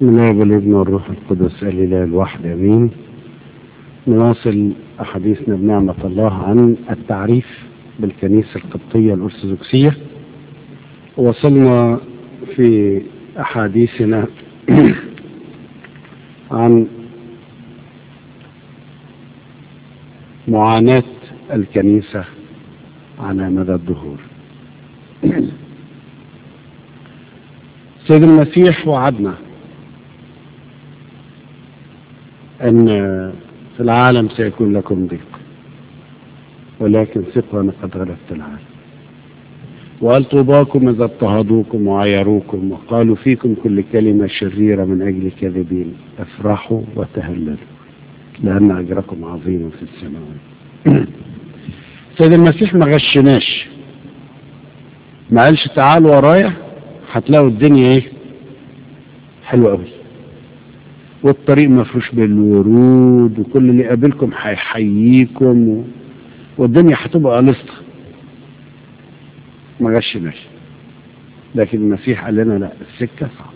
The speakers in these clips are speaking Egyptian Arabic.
بسم الله والابن والروح القدس الإله الواحد أمين نواصل أحاديثنا بنعمة الله عن التعريف بالكنيسة القبطية الأرثوذكسية وصلنا في أحاديثنا عن معاناة الكنيسة على مدى الدهور سيد المسيح وعدنا أن في العالم سيكون لكم ضيق ولكن ثقوا أنا قد غلبت العالم وقال طوباكم إذا اضطهدوكم وعيروكم وقالوا فيكم كل كلمة شريرة من أجل كذبين افرحوا وتهللوا لأن أجركم عظيم في السماوات سيد المسيح ما غشناش ما قالش تعالوا ورايا هتلاقوا الدنيا ايه حلوة قوي والطريق مفروش بالورود وكل اللي قابلكم هيحييكم و... والدنيا هتبقى قلصة ما غشناش لكن المسيح قال لنا لا السكة صعبة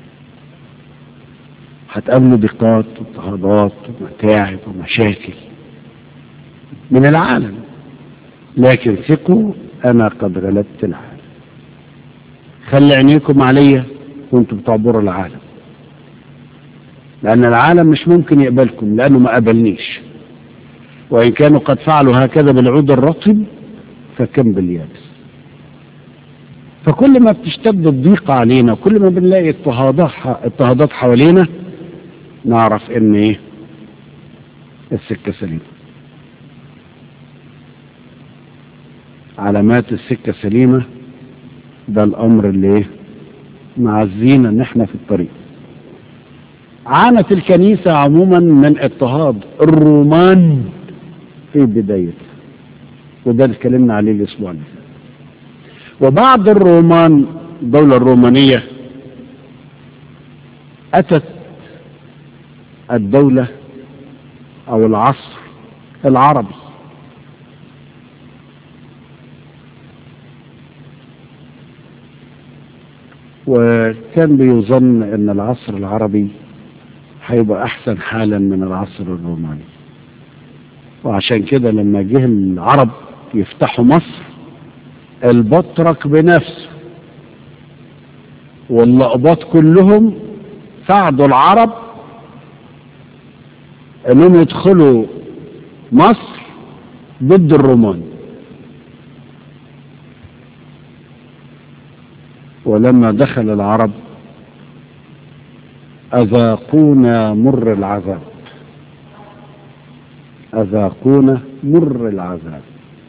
هتقابلوا ضيقات واضطهادات ومتاعب ومشاكل من العالم لكن ثقوا انا قد غلبت العالم خلي عينيكم عليا وانتم بتعبروا العالم لأن العالم مش ممكن يقبلكم لأنه ما قبلنيش وإن كانوا قد فعلوا هكذا بالعود الرطب فكم باليابس فكل ما بتشتد الضيقة علينا كل ما بنلاقي اضطهادات اضطهادات حوالينا نعرف ان ايه السكة سليمة علامات السكة سليمة ده الامر اللي ايه معزينا ان احنا في الطريق عانت الكنيسة عموما من اضطهاد الرومان في بدايتها وده اللي اتكلمنا عليه الاسبوع اللي فات وبعد الرومان الدولة الرومانية أتت الدولة أو العصر العربي وكان بيظن ان العصر العربي هيبقى احسن حالا من العصر الروماني وعشان كده لما جه العرب يفتحوا مصر البطرك بنفسه واللقباط كلهم ساعدوا العرب انهم يدخلوا مصر ضد الرومان ولما دخل العرب أذاقونا مر العذاب أذاقونا مر العذاب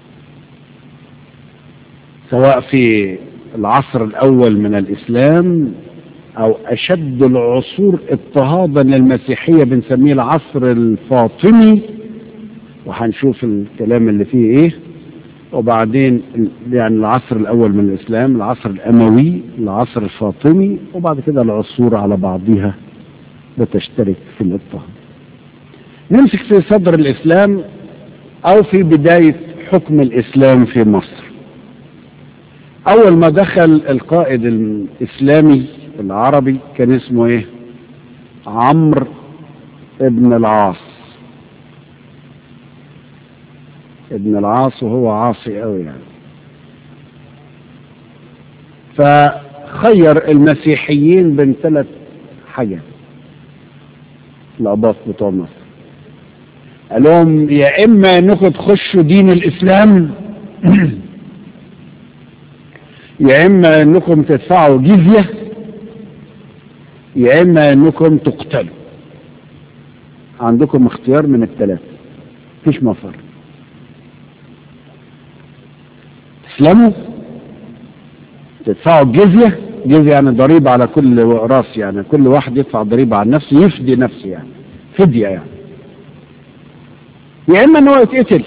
سواء في العصر الأول من الإسلام أو أشد العصور اضطهادا للمسيحية بنسميه العصر الفاطمي وهنشوف الكلام اللي فيه إيه وبعدين يعني العصر الأول من الإسلام العصر الأموي العصر الفاطمي وبعد كده العصور على بعضها بتشترك في الاضطهاد نمسك في صدر الإسلام أو في بداية حكم الإسلام في مصر أول ما دخل القائد الإسلامي العربي كان اسمه إيه عمرو ابن العاص ابن العاص وهو عاصي قوي يعني فخير المسيحيين بين ثلاث حاجات الأباط بتوع مصر قال لهم يا إما أنكم تخشوا دين الإسلام يا إما أنكم تدفعوا جزية يا إما أنكم تقتلوا عندكم اختيار من الثلاثة مفيش مفر تسلموا تدفعوا الجزية جزية يعني ضريبة على كل راس يعني كل واحد يدفع ضريبة على نفسه يفدي نفسه يعني فدية يعني يا إما أنه يتقتل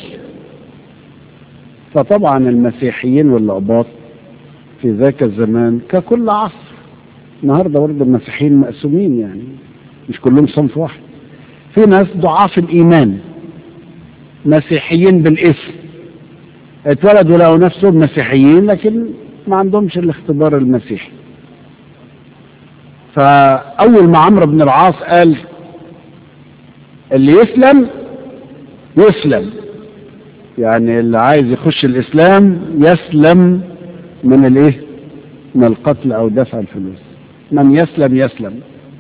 فطبعا المسيحيين واللقباط في ذاك الزمان ككل عصر النهارده برضه المسيحيين مقسومين يعني مش كلهم صنف واحد في ناس ضعاف الإيمان مسيحيين بالاسم اتولدوا لقوا نفسهم مسيحيين لكن ما عندهمش الاختبار المسيحي فأول ما عمرو بن العاص قال اللي يسلم يسلم يعني اللي عايز يخش الإسلام يسلم من الايه من القتل أو دفع الفلوس من يسلم يسلم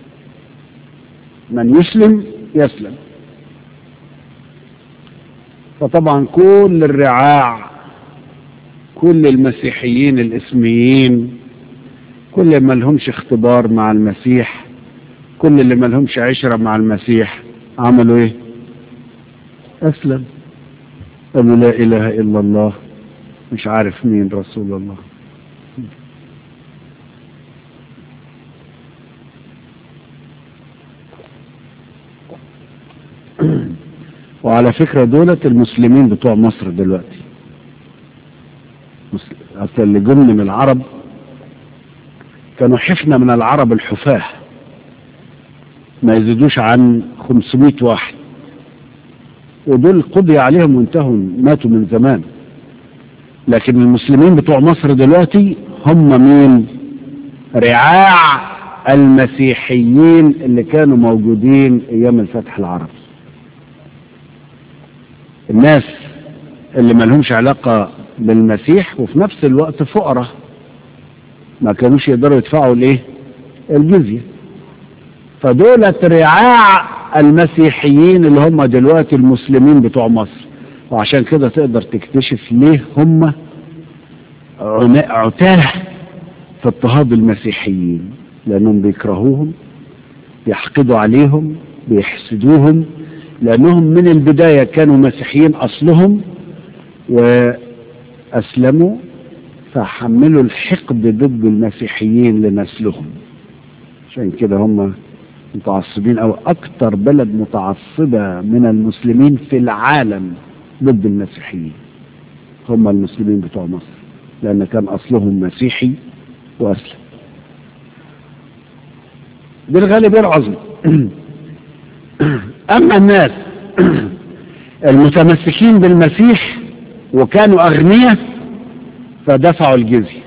من يسلم يسلم فطبعا كل الرعاع كل المسيحيين الاسميين كل اللي ما لهمش اختبار مع المسيح كل اللي ما لهمش عشرة مع المسيح عملوا ايه اسلم قالوا لا اله الا الله مش عارف مين رسول الله وعلى فكرة دولة المسلمين بتوع مصر دلوقتي أصل اللي جم من العرب كانوا حفنة من العرب الحفاة ما يزيدوش عن 500 واحد ودول قضي عليهم وانتهوا ماتوا من زمان لكن المسلمين بتوع مصر دلوقتي هم مين رعاع المسيحيين اللي كانوا موجودين ايام الفتح العربي الناس اللي ما لهمش علاقة بالمسيح وفي نفس الوقت فقراء ما كانوش يقدروا يدفعوا الايه الجزية فدولة رعاع المسيحيين اللي هم دلوقتي المسلمين بتوع مصر وعشان كده تقدر تكتشف ليه هم عتاه في اضطهاد المسيحيين لانهم بيكرهوهم بيحقدوا عليهم بيحسدوهم لانهم من البداية كانوا مسيحيين اصلهم واسلموا فحملوا الحقد ضد المسيحيين لنسلهم عشان كده هم متعصبين او اكتر بلد متعصبة من المسلمين في العالم ضد المسيحيين هم المسلمين بتوع مصر لان كان اصلهم مسيحي واسلم بالغالب العظمى اما الناس المتمسكين بالمسيح وكانوا اغنياء فدفعوا الجزية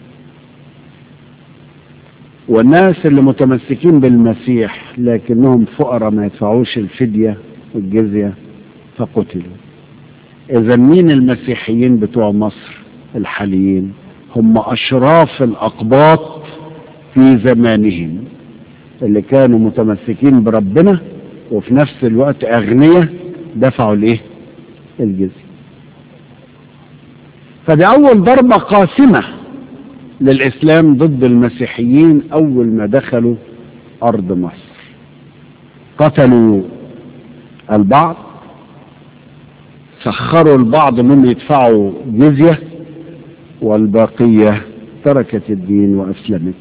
والناس اللي متمسكين بالمسيح لكنهم فقراء ما يدفعوش الفدية والجزية فقتلوا اذا مين المسيحيين بتوع مصر الحاليين هم اشراف الاقباط في زمانهم اللي كانوا متمسكين بربنا وفي نفس الوقت اغنياء دفعوا الايه الجزية فدي اول ضربة قاسمة للاسلام ضد المسيحيين اول ما دخلوا ارض مصر قتلوا البعض سخروا البعض انهم يدفعوا جزية والبقية تركت الدين واسلمت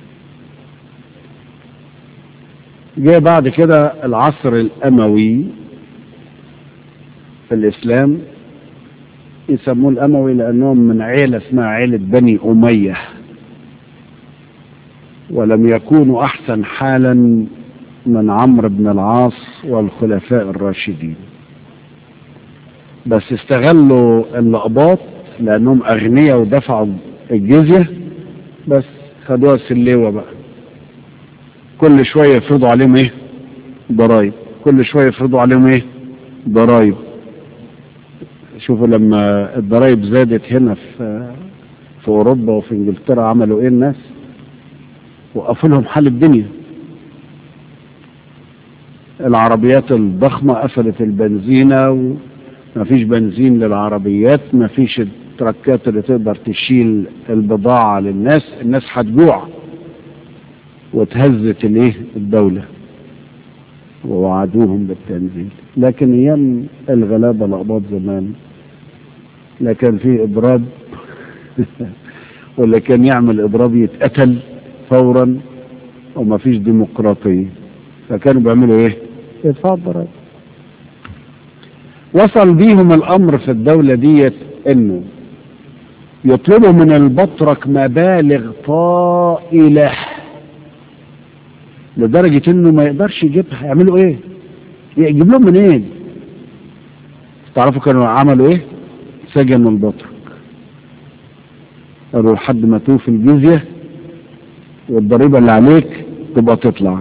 جاء بعد كده العصر الاموي في الاسلام يسموه الاموي لانهم من عيلة اسمها عيلة بني امية ولم يكونوا احسن حالا من عمرو بن العاص والخلفاء الراشدين بس استغلوا اللقباط لانهم اغنياء ودفعوا الجزية بس خدوها سليوة بقى كل شوية يفرضوا عليهم ايه ضرايب كل شوية يفرضوا عليهم ايه ضرايب شوفوا لما الضرايب زادت هنا في في اوروبا وفي انجلترا عملوا ايه الناس وقفوا لهم حال الدنيا العربيات الضخمة قفلت البنزينة وما فيش بنزين للعربيات ما فيش التركات اللي تقدر تشيل البضاعة للناس الناس هتجوع وتهزت الايه الدولة ووعدوهم بالتنزيل لكن ايام الغلابة لقباط زمان لا كان فيه اضراب ولا كان يعمل اضراب يتقتل فورا وما فيش ديمقراطية فكانوا بيعملوا ايه يدفعوا الضرائب وصل بيهم الامر في الدولة ديت انه يطلبوا من البطرك مبالغ طائلة لدرجة انه ما يقدرش يجيبها يعملوا ايه يجيب لهم منين إيه؟ تعرفوا كانوا عملوا ايه سجنوا البطرك قالوا لحد ما توفي الجزية والضريبة اللي عليك تبقى تطلع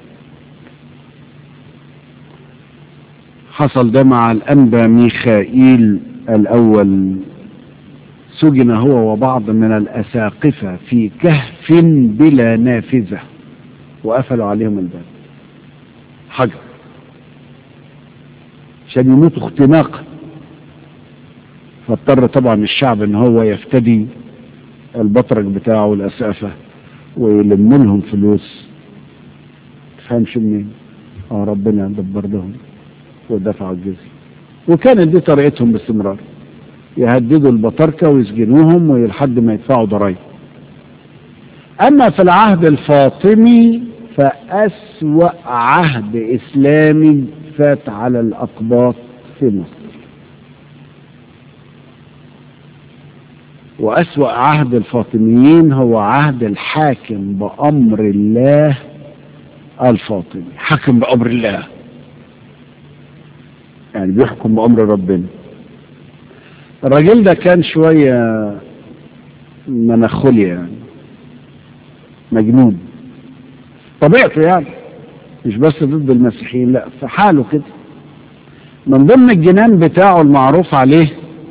حصل ده مع الأنبا ميخائيل الأول سجن هو وبعض من الأساقفة في كهف بلا نافذة وقفلوا عليهم الباب حجر عشان يموتوا اختناقا فاضطر طبعا الشعب ان هو يفتدي البطرك بتاعه والأسقفة ويلم لهم فلوس تفهمش منين اه ربنا دبر لهم ودفعوا الجزية وكانت دي طريقتهم باستمرار يهددوا البطاركة ويسجنوهم ولحد ما يدفعوا ضرائب أما في العهد الفاطمي فأسوأ عهد إسلامي فات على الأقباط في مصر وأسوأ عهد الفاطميين هو عهد الحاكم بأمر الله الفاطمي حاكم بأمر الله يعني بيحكم بأمر ربنا الراجل ده كان شوية مناخوليا يعني مجنون طبيعته يعني مش بس ضد المسيحيين لا في حاله كده من ضمن الجنان بتاعه المعروف عليه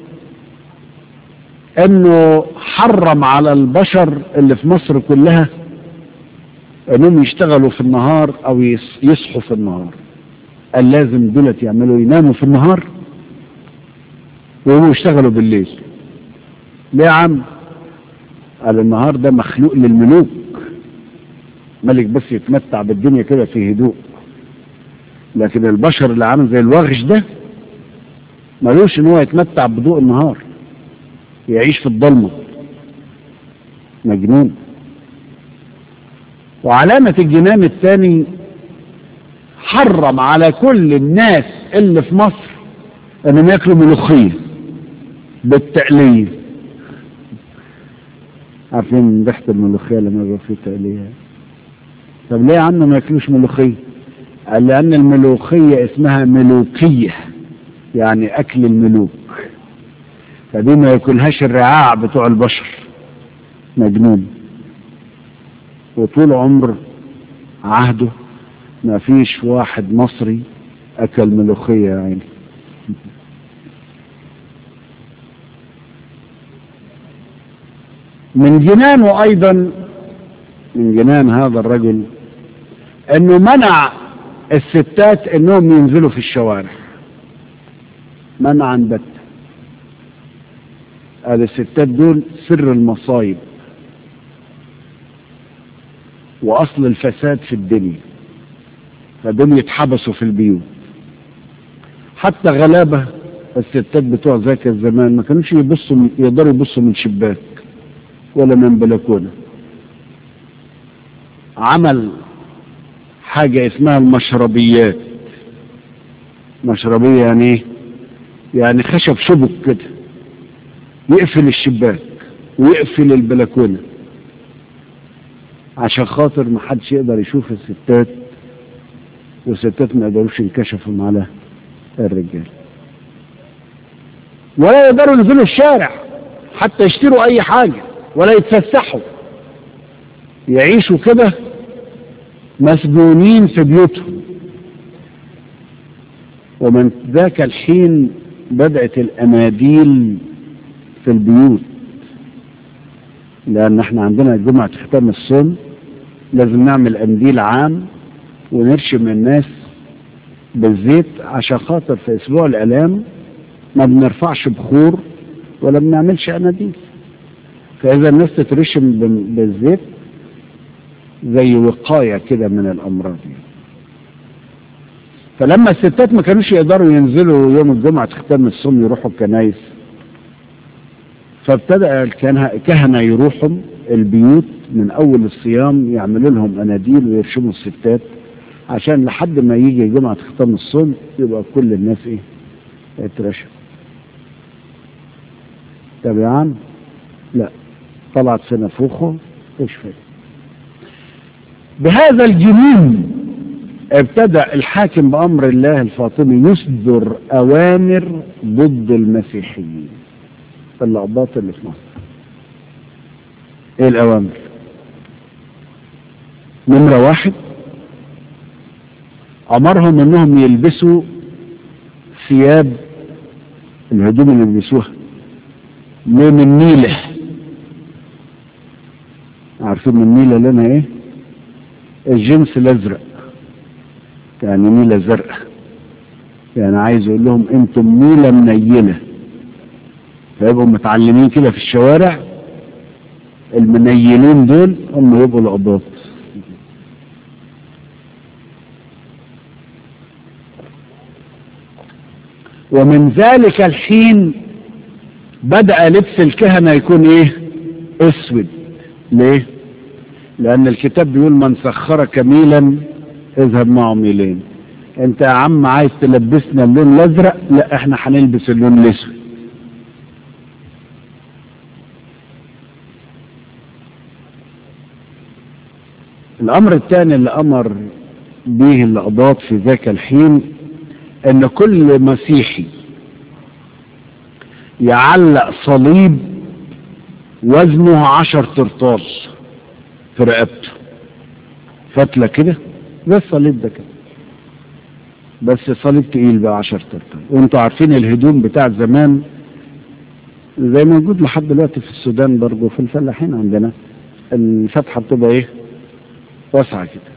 انه حرم على البشر اللي في مصر كلها انهم يشتغلوا في النهار او يصحوا في النهار قال لازم دولت يعملوا يناموا في النهار وهم يشتغلوا بالليل ليه يا عم قال النهار ده مخلوق للملوك ملك بس يتمتع بالدنيا كده في هدوء لكن البشر اللي عامل زي الوغش ده ملوش ان هو يتمتع بضوء النهار يعيش في الضلمه مجنون وعلامة الجنان الثاني حرم على كل الناس اللي في مصر انهم ياكلوا ملوخيه بالتقليه عارفين ريحه الملوخيه لما يبقى فيه تقليه طب ليه يا عم ما ياكلوش ملوخيه قال لان الملوخيه اسمها ملوكيه يعني اكل الملوك فدي ما ياكلهاش الرعاع بتوع البشر مجنون وطول عمر عهده ما فيش واحد مصري اكل ملوخيه يا عيني من جنانه ايضا من جنان هذا الرجل انه منع الستات انهم ينزلوا في الشوارع منعا بتا قال الستات دول سر المصايب واصل الفساد في الدنيا فدول يتحبسوا في البيوت حتى غلابه الستات بتوع ذاك الزمان ما كانوش يبصوا يقدروا يبصوا من شباك ولا من بلكونه عمل حاجة اسمها المشربيات مشربية يعني ايه يعني خشب شبك كده يقفل الشباك ويقفل البلكونة عشان خاطر ما حدش يقدر يشوف الستات والستات ما يقدروش ينكشفوا على الرجال ولا يقدروا ينزلوا الشارع حتى يشتروا اي حاجة ولا يتفسحوا يعيشوا كده مسجونين في بيوتهم ومن ذاك الحين بدأت الأناديل في البيوت لأن احنا عندنا جمعة ختام الصوم لازم نعمل أنديل عام ونرشم الناس بالزيت عشان خاطر في أسبوع الآلام ما بنرفعش بخور ولا بنعملش أناديل فإذا الناس تترشم بالزيت زي وقاية كده من الأمراض فلما الستات ما كانوش يقدروا ينزلوا يوم الجمعة ختام الصوم يروحوا الكنايس فابتدأ الكهنة يروحوا البيوت من أول الصيام يعملوا لهم أناديل ويرشموا الستات عشان لحد ما يجي جمعة ختام الصوم يبقى كل الناس إيه اترشم طب يا عم لا طلعت في نفوخه اشفت بهذا الجنون ابتدأ الحاكم بأمر الله الفاطمي يصدر أوامر ضد المسيحيين اللقبات اللي في مصر ايه الأوامر نمرة واحد أمرهم أنهم يلبسوا ثياب الهدوم اللي بيلبسوها لون النيلة عارفين النيلة لونها ايه الجنس الازرق يعني نيلة زرقاء يعني عايز اقول لهم انتم نيلة منيلة فيبقوا متعلمين كده في الشوارع المنيلين دول هم يبقوا القضاة ومن ذلك الحين بدأ لبس الكهنة يكون ايه اسود ليه لان الكتاب بيقول من سخرك ميلا اذهب معه ميلين انت يا عم عايز تلبسنا اللون الازرق لا احنا هنلبس اللون الاسود الامر الثاني اللي امر به القضاة في ذاك الحين ان كل مسيحي يعلق صليب وزنه عشر ترطال في رقبته فتلة كده زي الصليب ده كده بس صليب تقيل بقى عشر ترطال وانتوا عارفين الهدوم بتاع زمان زي موجود لحد دلوقتي في السودان برضه في الفلاحين عندنا الفتحة بتبقى ايه واسعة كده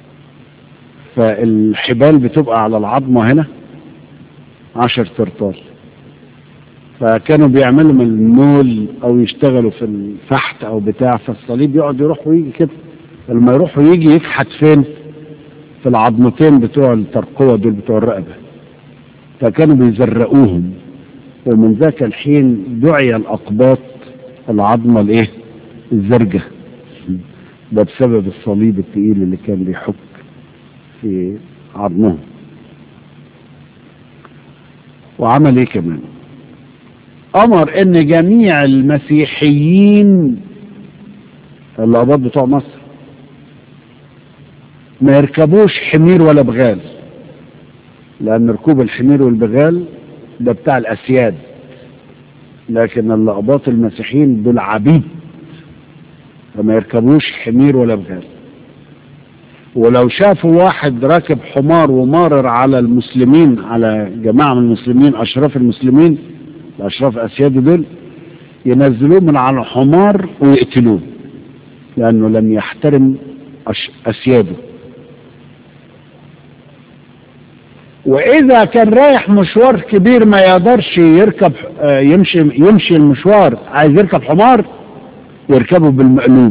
فالحبال بتبقى على العظمة هنا عشر ترطال فكانوا بيعملوا من النول او يشتغلوا في الفحت او بتاع فالصليب يقعد يروح ويجي كده لما يروح ويجي يفحت فين في العظمتين بتوع الترقوة دول بتوع الرقبة فكانوا بيزرقوهم ومن ذاك الحين دعي الأقباط العظمة الايه الزرجة ده بسبب الصليب التقيل اللي كان بيحك في عظمهم وعمل ايه كمان امر ان جميع المسيحيين الاباط بتوع مصر ما يركبوش حمير ولا بغال لان ركوب الحمير والبغال ده بتاع الاسياد لكن الاباط المسيحيين دول عبيد فما يركبوش حمير ولا بغال ولو شافوا واحد راكب حمار ومارر على المسلمين على جماعة من المسلمين أشراف المسلمين الأشراف أسياد دول ينزلوه من على الحمار ويقتلوه لأنه لم يحترم أسياده وإذا كان رايح مشوار كبير ما يقدرش يركب يمشي يمشي المشوار عايز يركب حمار يركبه بالمقلوب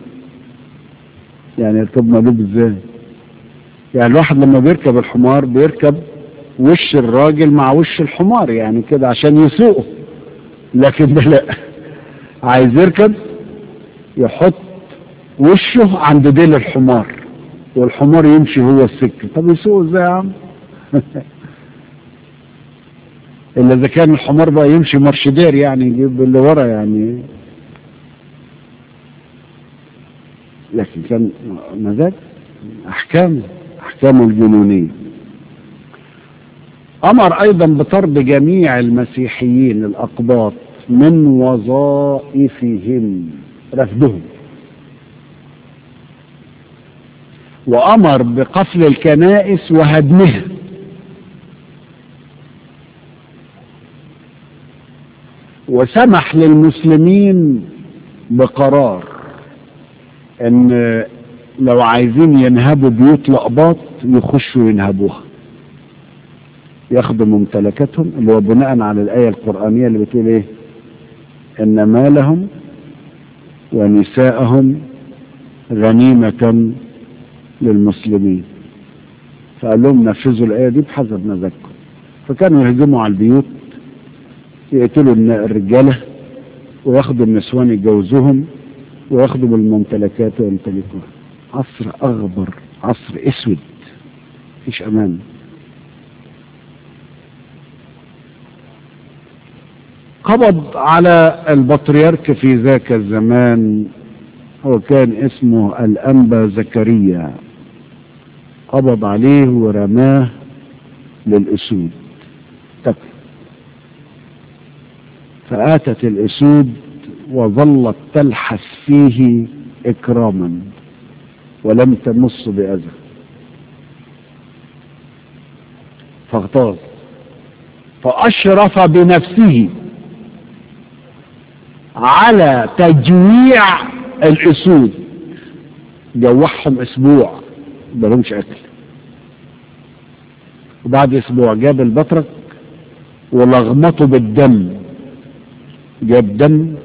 يعني يركب مقلوب ازاي يعني الواحد لما بيركب الحمار بيركب وش الراجل مع وش الحمار يعني كده عشان يسوقه لكن ده لا عايز يركب يحط وشه عند ديل الحمار والحمار يمشي هو السكة طب يسوقه ازاي يا عم الا اذا كان الحمار بقى يمشي مرشدير يعني يجيب اللي ورا يعني لكن كان مزاج احكام احكامه الجنونيه امر ايضا بطرد جميع المسيحيين الاقباط من وظائفهم رفضهم وامر بقفل الكنائس وهدمها وسمح للمسلمين بقرار ان لو عايزين ينهبوا بيوت لقباط يخشوا ينهبوها ياخدوا ممتلكاتهم اللي هو بناء على الآية القرآنية اللي بتقول ايه ان مالهم ونساءهم غنيمة للمسلمين فقال لهم نفذوا الآية دي بحسب مزاجكم فكانوا يهجموا على البيوت يقتلوا الرجالة وياخدوا النسوان يتجوزوهم وياخدوا بالممتلكات ويمتلكوها عصر أغبر عصر أسود مفيش أمان قبض على البطريرك في ذاك الزمان هو كان اسمه الأنبا زكريا قبض عليه ورماه للأسود تكفي فآتت الأسود وظلت تلحس فيه إكراما ولم تمس بأذى فاغتاظ فأشرف بنفسه على تجويع الأسود جوعهم أسبوع ملهمش أكل وبعد أسبوع جاب البطرك ولغمته بالدم جاب دم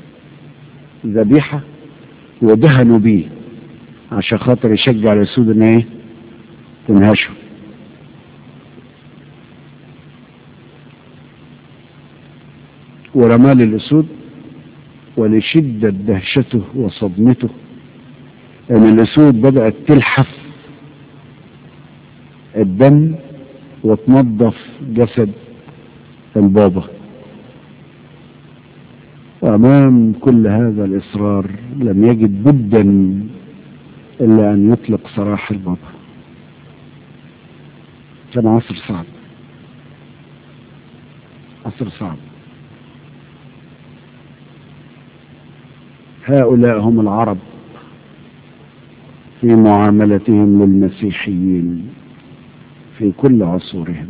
ذبيحة ودهنوا بيه عشان خاطر يشجع الأسود إن إيه تنهشوا ورماه للأسود ولشدة دهشته وصدمته أن يعني الأسود بدأت تلحف الدم وتنظف جسد البابا وأمام كل هذا الإصرار لم يجد بدا إلا أن يطلق سراح البابا كان عصر صعب عصر صعب هؤلاء هم العرب في معاملتهم للمسيحيين في كل عصورهم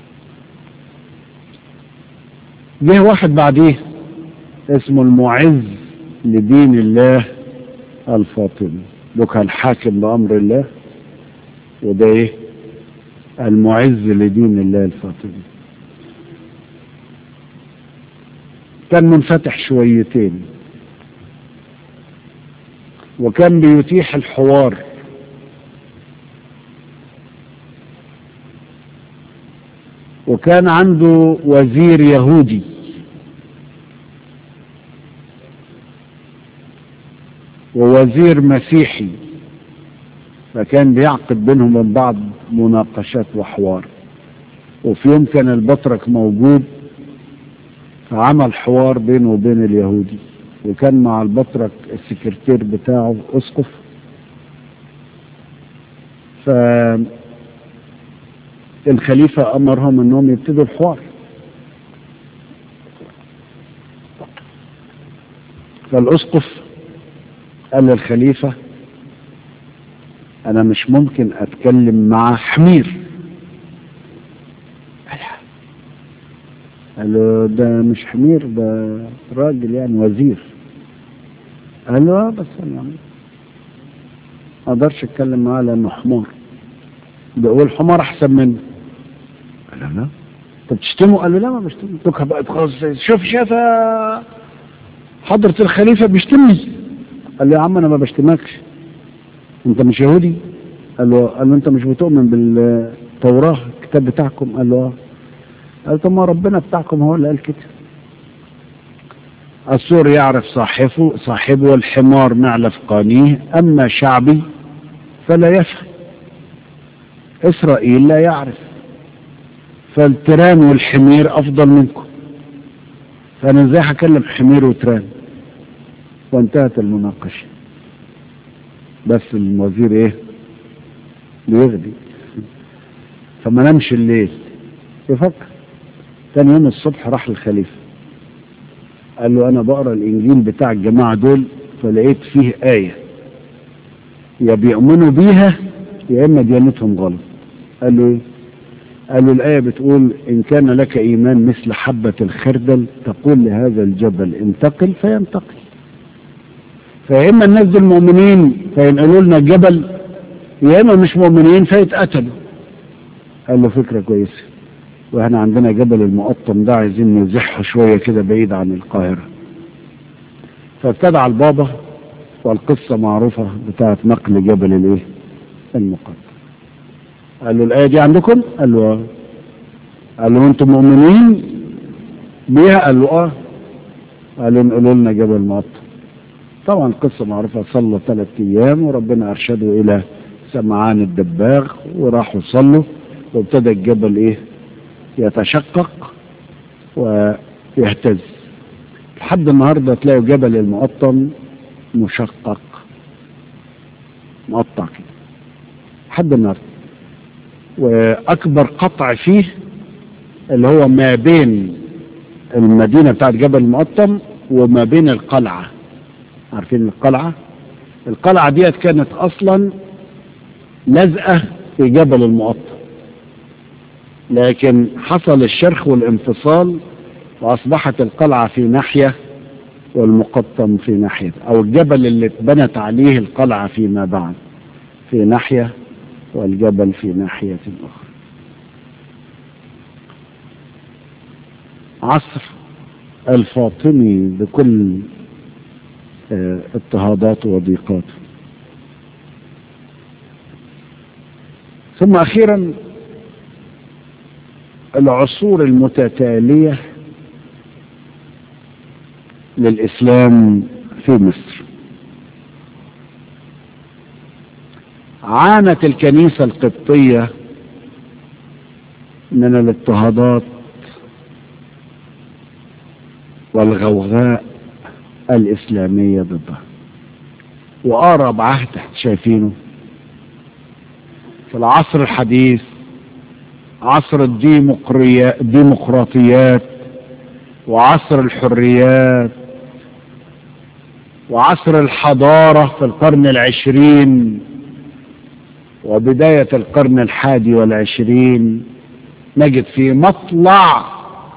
جه واحد بعديه اسمه المعز لدين الله الفاطمي ده كان حاكم بأمر الله وده ايه المعز لدين الله الفاطمي كان منفتح شويتين وكان بيتيح الحوار وكان عنده وزير يهودي ووزير مسيحي فكان بيعقد بينهم وبين بعض مناقشات وحوار وفي يوم كان البطرك موجود فعمل حوار بينه وبين اليهودي وكان مع البطرك السكرتير بتاعه اسقف فالخليفة امرهم انهم يبتدوا الحوار فالاسقف قال للخليفة انا مش ممكن اتكلم مع حمير قال له ده مش حمير ده راجل يعني وزير قال له اه بس انا ما اقدرش اتكلم معاه لانه حمار ده هو الحمار احسن منه قال له لا انت بتشتمه قال له لا ما بشتمه دوكها بقت خلاص شوف شاف حضرة الخليفة بيشتمني قال له يا عم انا ما بشتمكش انت مش يهودي قال له قال له انت مش بتؤمن بالتوراة الكتاب بتاعكم قال له اه قال طب ما ربنا بتاعكم هو اللي قال كده السور يعرف صاحبه صاحبه والحمار معلف قانيه أما شعبي فلا يفهم إسرائيل لا يعرف فالتران والحمير أفضل منكم فأنا ازاي هكلم حمير وتران وانتهت المناقشة بس الوزير ايه بيغدي فما نامش الليل يفكر تاني يوم الصبح راح للخليفة قال له انا بقرا الانجيل بتاع الجماعة دول فلقيت فيه آية يا بيؤمنوا بيها يا اما ديانتهم غلط قال له ايه قال له الآية بتقول إن كان لك إيمان مثل حبة الخردل تقول لهذا الجبل انتقل فينتقل فيا إما الناس دول مؤمنين فينقلوا لنا الجبل يا إما مش مؤمنين فيتقتلوا قال له فكرة كويسة واحنا عندنا جبل المقطم ده عايزين نزحه شوية كده بعيد عن القاهرة فابتدع البابا والقصة معروفة بتاعت نقل جبل الايه المقطم قال له الآية دي عندكم قال له اه قال له انتم مؤمنين بيها قال له اه قال له انقلوا لنا جبل المقطم طبعا القصة معروفة صلى ثلاث ايام وربنا ارشده الى سمعان الدباغ وراحوا صلوا وابتدى الجبل ايه يتشقق ويهتز لحد النهارده تلاقوا جبل المقطم مشقق مقطع كده لحد النهارده واكبر قطع فيه اللي هو ما بين المدينه بتاعت جبل المقطم وما بين القلعه عارفين القلعه القلعة ديت كانت أصلا لازقة في جبل المقطم لكن حصل الشرخ والانفصال وأصبحت القلعة في ناحية والمقطم في ناحية أو الجبل اللي اتبنت عليه القلعة فيما بعد في ناحية والجبل في ناحية أخرى عصر الفاطمي بكل اه اضطهاداته وضيقاته ثم أخيرا العصور المتتالية للإسلام في مصر عانت الكنيسة القبطية من الاضطهادات والغوغاء الإسلامية ضدها وأقرب عهد شايفينه في العصر الحديث عصر الديمقراطيات وعصر الحريات وعصر الحضارة في القرن العشرين وبداية القرن الحادي والعشرين نجد في مطلع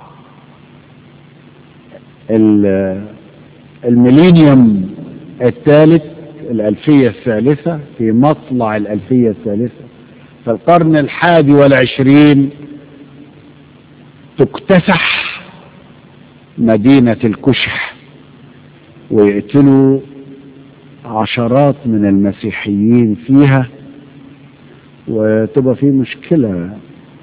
الميلينيوم الثالث الألفية الثالثة في مطلع الألفية الثالثة في القرن الحادي والعشرين تكتسح مدينة الكشح ويقتلوا عشرات من المسيحيين فيها وتبقى في مشكلة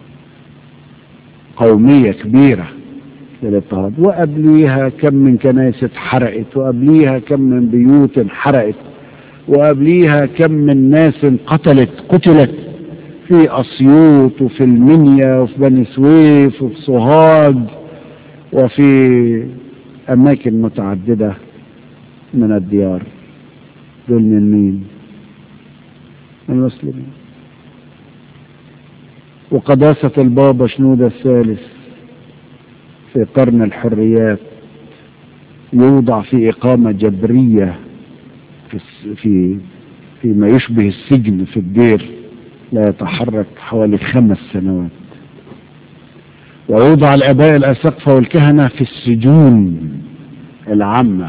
قومية كبيرة للاضطهاد وقبليها كم من كنائس اتحرقت وقبليها كم من بيوت انحرقت وقبليها كم من ناس قتلت قتلت في أسيوط وفي المنيا وفي بني سويف وفي سوهاج وفي أماكن متعددة من الديار دول من مين؟ من المسلمين وقداسة البابا شنودة الثالث في قرن الحريات يوضع في إقامة جبرية في في فيما يشبه السجن في الدير لا يتحرك حوالي خمس سنوات ويوضع الآباء الأسقفة والكهنة في السجون العامة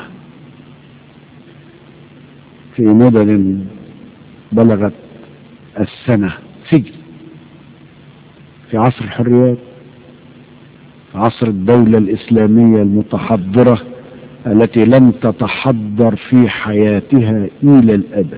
في مدن بلغت السنة سجن في عصر الحريات في عصر الدولة الإسلامية المتحضرة التي لم تتحضر في حياتها إلى الأبد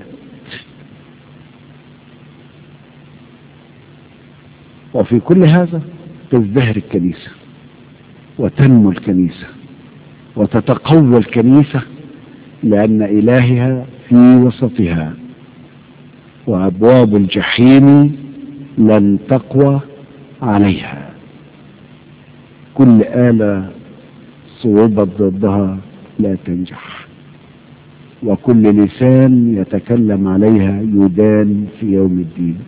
وفي كل هذا تزدهر الكنيسة وتنمو الكنيسة وتتقوى الكنيسة لأن إلهها في وسطها وأبواب الجحيم لن تقوى عليها كل آلة صوبت ضدها لا تنجح وكل لسان يتكلم عليها يدان في يوم الدين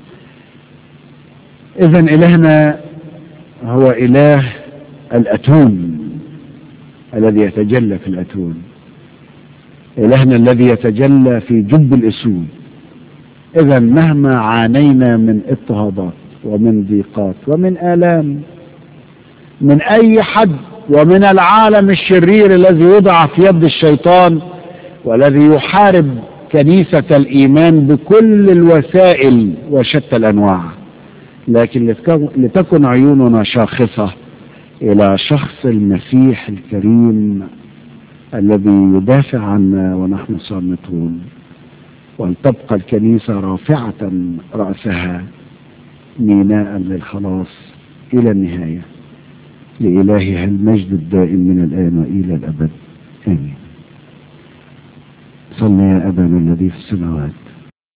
إذا إلهنا هو إله الأتون الذي يتجلى في الأتون إلهنا الذي يتجلى في جب الأسود إذا مهما عانينا من اضطهادات ومن ضيقات ومن آلام من أي حد ومن العالم الشرير الذي وضع في يد الشيطان والذي يحارب كنيسة الإيمان بكل الوسائل وشتى الأنواع لكن لتكن عيوننا شاخصة إلى شخص المسيح الكريم الذي يدافع عنا ونحن صامتون وأن تبقى الكنيسة رافعة رأسها ميناء للخلاص إلى النهاية لإلهها المجد الدائم من الآن وإلى الأبد آمين صل يا أبانا الذي في السماوات